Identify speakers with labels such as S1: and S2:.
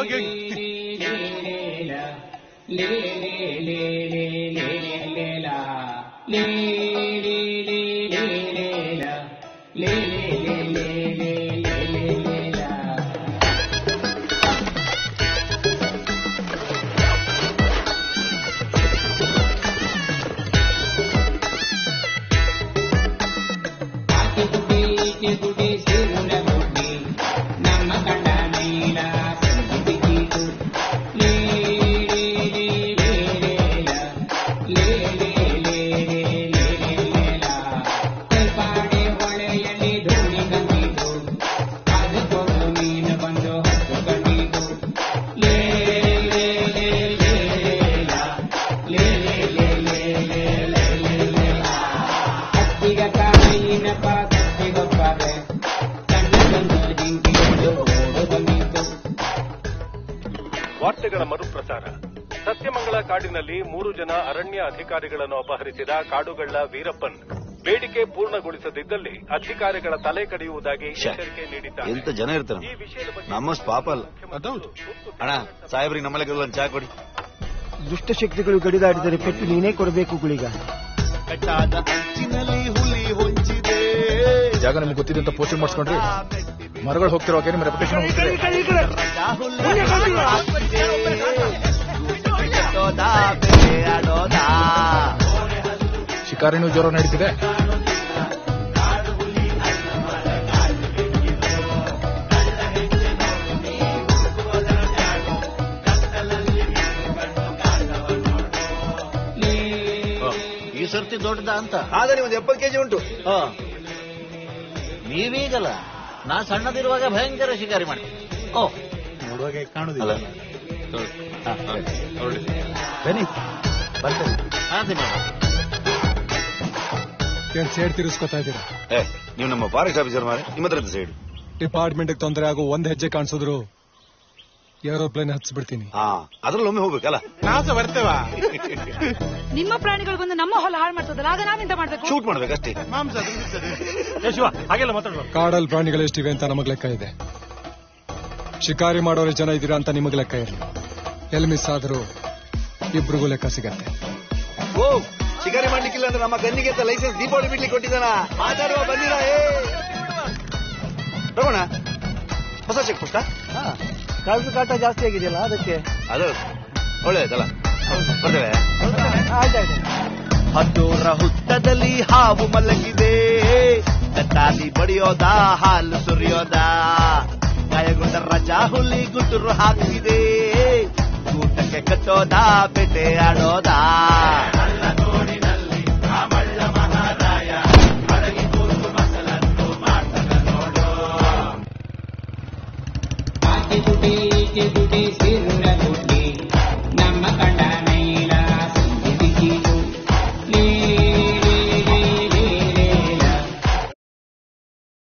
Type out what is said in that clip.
S1: ವಾರ್ತೆಗಳ ಮರುಪ್ರಸಾರ ಸತ್ಯಮಂಗಲ ಕಾಡಿನಲ್ಲಿ ಮೂರು ಜನ ಅರಣ್ಯ ಅಧಿಕಾರಿಗಳನ್ನು ಅಪಹರಿಸಿದ ಕಾಡುಗಳ್ಳ ವೀರಪ್ಪನ್ ಬೇಡಿಕೆ ಪೂರ್ಣಗೊಳಿಸದಿದ್ದಲ್ಲಿ ಅಧಿಕಾರಿಗಳ ತಲೆ ಕಡಿಯುವುದಾಗಿ ಎಚ್ಚರಿಕೆ ನೀಡಿದ್ದಾರೆ
S2: ಎಂತ ಜನ ಇರ್ತಾರ
S1: ಈ ವಿಷಯದ ಬಗ್ಗೆ
S2: ನಮ್ಮಷ್ಟು ಪಾಪ ಅಲ್ಲ ಅಣ್ಣ ಸಾಹೇಬ್ರಿಗೆ ನಮ್ಮಲ್ಲಿ ಒಂದು ಚಾ ಕೊಡಿ
S3: ದುಷ್ಟಶಕ್ತಿಗಳು ಗಡಿದಾಡಿದರೆ ಪೆಟ್ಟು ನೀನೇ ಕೊಡಬೇಕು ಗುಳಿಗ
S4: ಜಾಗ ನಿಮ್ಗೆ ಗೊತ್ತಿದೆ ಅಂತ ಪೋಸ್ಟಿಂಗ್ ಮಾಡಿಸ್ಕೊಂಡ್ರಿ ಮರಗಳು ಹೋಗ್ತಿರುವಾಗ ನಿಮ್ಮ ರೆಪ್ಯುಟೇಷನ್ ಹೋಗ್ತಿದೆ ಶಿಕಾರಿನೂ ಜ್ವರ ನಡೀತಿದೆ
S5: ಈ ಸರ್ತಿ ದೊಡ್ಡದ ಅಂತ
S2: ಆದರೆ ಒಂದು ಎಪ್ಪತ್ತು ಕೆಜಿ ಉಂಟು
S5: ಹ. ನೀವೀಗಲ್ಲ ನಾ ಸಣ್ಣದಿರುವಾಗ ಭಯಂಕರ ಶಿಕಾರಿ ಮಾಡಿ ಓ
S4: ನೋಡುವಾಗ
S2: ಅಲ್ಲ
S4: ಕಾಣುದಿಲ್ಲ
S3: ಬನ್ನಿ ಬರ್ತೇನೆ
S5: ಅಂತೀನಿ
S6: ಏನ್ ಸೇಡ್ ತಿರ್ಸ್ಕೊತಾ ಇದ್ದೀರಾ
S2: ಏ ನೀವು ನಮ್ಮ ಫಾರೆಸ್ಟ್ ಆಫೀಸರ್ ಮಾರೆ ನಿಮ್ಮ ಹತ್ರ ಸೈಡ್
S6: ಡಿಪಾರ್ಟ್ಮೆಂಟ್ ತೊಂದರೆ ಆಗೋ ಒಂದ್ ಹೆಜ್ಜೆ ಕಾಣಿಸಿದ್ರು ಏರೋಪ್ಲೇನ್ ಹಚ್ಬಿಡ್ತೀನಿ
S2: ಹಾ ಅದ್ರಲ್ಲಿ ಒಮ್ಮೆ ಹೋಗ್ಬೇಕಲ್ಲ
S7: ನಿಮ್ಮ ಪ್ರಾಣಿಗಳು ಬಂದು ನಮ್ಮ ಹೊಲ ಹಾಳು ಮಾಡ್ತದಲ್ಲ ಆಗ ನಾವೆಂತ ಮಾಡ್ಬೇಕು
S2: ಶೂಟ್ ಮಾಡ್ಬೇಕಷ್ಟೇ
S6: ಕಾಡಲ್ ಪ್ರಾಣಿಗಳು ಎಷ್ಟಿವೆ ಅಂತ ನಮಗ್ ಲೆಕ್ಕ ಇದೆ ಶಿಕಾರಿ ಮಾಡೋರು ಜನ ಇದ್ದೀರಾ ಅಂತ ನಿಮಗ್ ಲೆಕ್ಕ ಇರಲಿ ಎಲ್ಲಿ ಮಿಸ್ ಆದ್ರೂ ಇಬ್ರಿಗೂ ಲೆಕ್ಕ ಸಿಗತ್ತೆ
S2: ಓ ಶಿಕಾರಿ ಮಾಡ್ಲಿಕ್ಕಿಲ್ಲ ಅಂದ್ರೆ ನಮ್ಮ ಗನ್ನಿಗೆ ಅಂತ ಲೈಸೆನ್ಸ್ ದೀಪಾವಳಿ ಬಿಡ್ಲಿಕ್ಕೆ ಕೊಟ್ಟಿದ್ದಾನ ಮಾತಾಡುವ ಬಂದಿರ ಏ ತಗೋಣ ಹೊಸ ಚೆಕ್ ಪುಷ್ಟ
S3: ಕಳ್ಸ ಕಾಟ ಜಾಸ್ತಿ ಆಗಿದೆಯಲ್ಲ ಅದಕ್ಕೆ
S2: ಅದು ಒಳ್ಳೆಯದಲ್ಲ ಬರ್ತೇವೆ
S3: ಆಯ್ತಾಯ್ತು
S8: ಹದ್ದೂರ ಹುತ್ತದಲ್ಲಿ ಹಾವು ಮಲಗಿದೆ ಕತ್ತಾಲಿ ಬಡಿಯೋದ ಹಾಲು ಸುರಿಯೋದ ಗಾಯಗೊಂಡ ರಜಾ ಹುಲಿ ಗುಟುರು ಹಾಕಿದೆ ಊಟಕ್ಕೆ ಕಟ್ಟೋದ ಬೇಟೆ ಆಡೋದ
S9: ಆಕೆ ದುಡಿ ಈಕೆ ದುಡಿ ಸಿರುಳ ದುಡ್ಡಿ